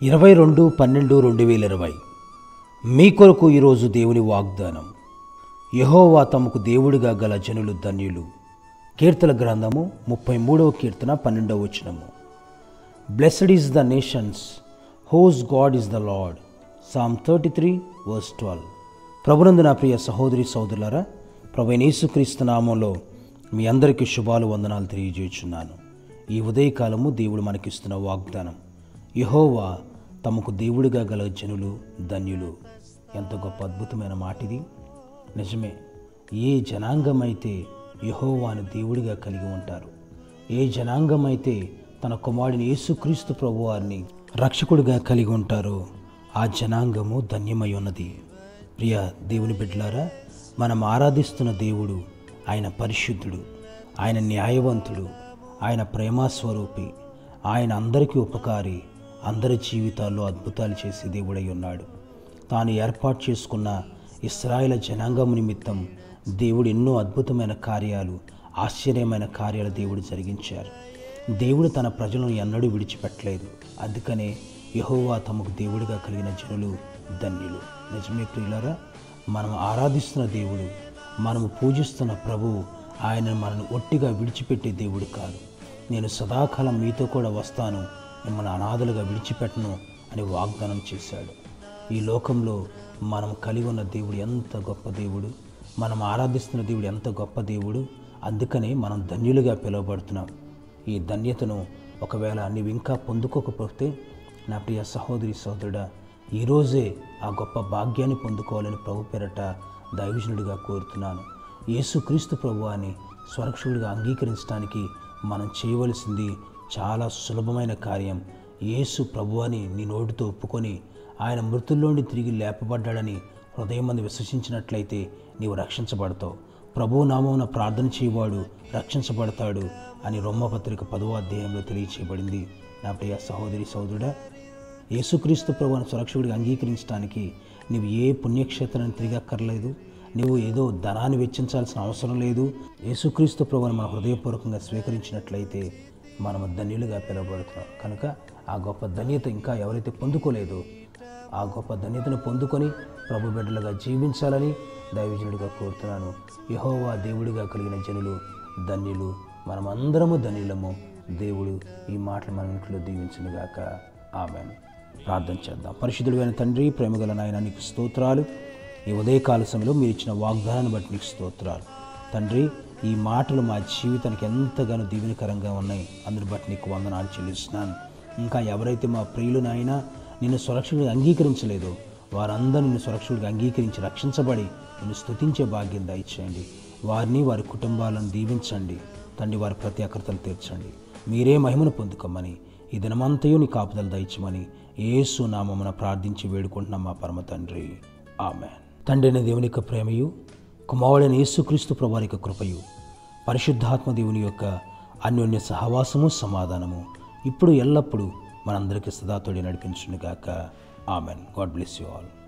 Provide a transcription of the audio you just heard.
ఇరవై రెండు పన్నెండు రెండు వేల ఇరవై మీ కొరకు ఈరోజు దేవుని వాగ్దానం యహోవా తమకు దేవుడిగా గల జనులు ధన్యులు కీర్తన గ్రంథము ముప్పై మూడవ కీర్తన పన్నెండవ వచనము blessed is the nations whose God is the Lord psalm thirty three verse twelve ప్రభునందు నా ప్రియ సహోదరి సహోదరులారా ప్రభు యేసుక్రీస్తు నామంలో మీ అందరికీ శుభాలు వందనాలు తెలియజేస్తున్నాను ఈ ఉదయకాలము దేవుడు మనకిస్తున్న వాగ్దానం యహోవా తమకు దేవుడిగా గల జనులు ధన్యులు ఎంత గొప్ప అద్భుతమైన మాట ఇది నిజమే ఏ జనాంగమైతే యహోవాను దేవుడిగా కలిగి ఉంటారు ఏ జనాంగమైతే తన కుమారుడిని యేసుక్రీస్తు ప్రభువారిని రక్షకుడిగా కలిగి ఉంటారో ఆ జనాంగము ధన్యమై ఉన్నది ప్రియ దేవుని బిడ్డలారా మనం ఆరాధిస్తున్న దేవుడు ఆయన పరిశుద్ధుడు ఆయన న్యాయవంతుడు ఆయన ప్రేమాస్వరూపి ఆయన అందరికీ ఉపకారి అందరి జీవితాల్లో అద్భుతాలు చేసే దేవుడై ఉన్నాడు తాను ఏర్పాటు చేసుకున్న ఇస్రాయేల్ జనాంగం నిమిత్తం దేవుడు ఎన్నో అద్భుతమైన కార్యాలు ఆశ్చర్యమైన కార్యాలు దేవుడు జరిగించారు దేవుడు తన ప్రజలను ఎన్నడూ విడిచిపెట్టలేదు అందుకనే యహోవా తమకు దేవుడిగా కలిగిన జనులు ధన్యులు నిజమే ప్రియులారా మనం ఆరాధిస్తున్న దేవుడు మనము పూజిస్తున్న ప్రభువు ఆయన మనల్ని ఒట్టిగా విడిచిపెట్టే దేవుడు కాదు నేను సదాకాలం మీతో కూడా వస్తాను మిమ్మల్ని అనాథలుగా విడిచిపెట్టను అని వాగ్దానం చేశాడు ఈ లోకంలో మనం కలిగి ఉన్న దేవుడు ఎంత గొప్ప దేవుడు మనం ఆరాధిస్తున్న దేవుడు ఎంత గొప్ప దేవుడు అందుకనే మనం ధన్యులుగా పిలువబడుతున్నాం ఈ ధన్యతను ఒకవేళ నీవు ఇంకా పొందుకోకపోతే నా ప్రియ సహోదరి సహోదరుడా ఈరోజే ఆ గొప్ప భాగ్యాన్ని పొందుకోవాలని ప్రభు పేరట దైవజనుడిగా కోరుతున్నాను యేసుక్రీస్తు ప్రభువాన్ని స్వరక్షకుడిగా అంగీకరించడానికి మనం చేయవలసింది చాలా సులభమైన కార్యం యేసు ప్రభువాని నీ నోటితో ఒప్పుకొని ఆయన మృతుల్లోండి తిరిగి లేపబడ్డాడని హృదయం మంది విశ్వసించినట్లయితే నీవు రక్షించబడతావు ప్రభు నామమున ప్రార్థన చేయవాడు రక్షించబడతాడు అని రొమ్మపత్రిక పదవ అధ్యాయంలో తెలియచేయబడింది నా ప్రియ సహోదరి సహోదరుడా యేసుక్రీస్తు ప్రభువును సురక్షకుడిగా అంగీకరించడానికి నీవు ఏ పుణ్యక్షేత్రాన్ని తిరిగక్కర్లేదు నువ్వు ఏదో ధనాన్ని వెచ్చించాల్సిన అవసరం లేదు యేసుక్రీస్తు ప్రభువును మన హృదయపూర్వకంగా స్వీకరించినట్లయితే మనము ధన్యులుగా పిలువబడుతున్నాం కనుక ఆ గొప్ప ధన్యత ఇంకా ఎవరైతే పొందుకోలేదో ఆ గొప్ప ధన్యతను పొందుకొని ప్రభు బిడ్డలుగా జీవించాలని దైవజనుడిగా కోరుతున్నాను యహోవా దేవుడిగా కలిగిన జనులు ధన్యులు మనమందరము ధన్యులము దేవుడు ఈ మాటలు మన ఇంట్లో దీవించునుగాక ఆమె ప్రార్థన చేద్దాం పరిశుద్ధుడైన తండ్రి ప్రేమగల నాయన నీకు స్తోత్రాలు ఈ ఉదయకాల సమయంలో మీరు ఇచ్చిన వాగ్దానాన్ని బట్టి నీకు స్తోత్రాలు తండ్రి ఈ మాటలు మా జీవితానికి ఎంతగానో దీవెనకరంగా ఉన్నాయి అందుని బట్టి నీకు వందనాలు చెల్లిస్తున్నాను ఇంకా ఎవరైతే మా ప్రియులు నాయన నిన్ను సురక్షకుడిగా అంగీకరించలేదో వారందరూ నిన్ను సురక్షకుడిగా అంగీకరించి రక్షించబడి నిన్ను స్తుతించే భాగ్యం దయచేయండి వారిని వారి కుటుంబాలను దీవించండి తండ్రి వారి ప్రతి అక్రతలు తీర్చండి మీరే మహిమను పొందుకోమని ఈ దినమంతయు నీ కాపుదలు దయచమని ఏసు నామమున ప్రార్థించి వేడుకుంటున్నాం మా పరమ తండ్రి ఆమె తండ్రి అనే దేవుని యొక్క ప్రేమయు కుమారుడైన యేసుక్రీస్తు ప్రభారి యొక్క కృపయు పరిశుద్ధాత్మ దేవుని యొక్క అన్యోన్య సహవాసము సమాధానము ఇప్పుడు ఎల్లప్పుడూ మనందరికీ సదాతోడి నడిపించునుగాక amen God bless you all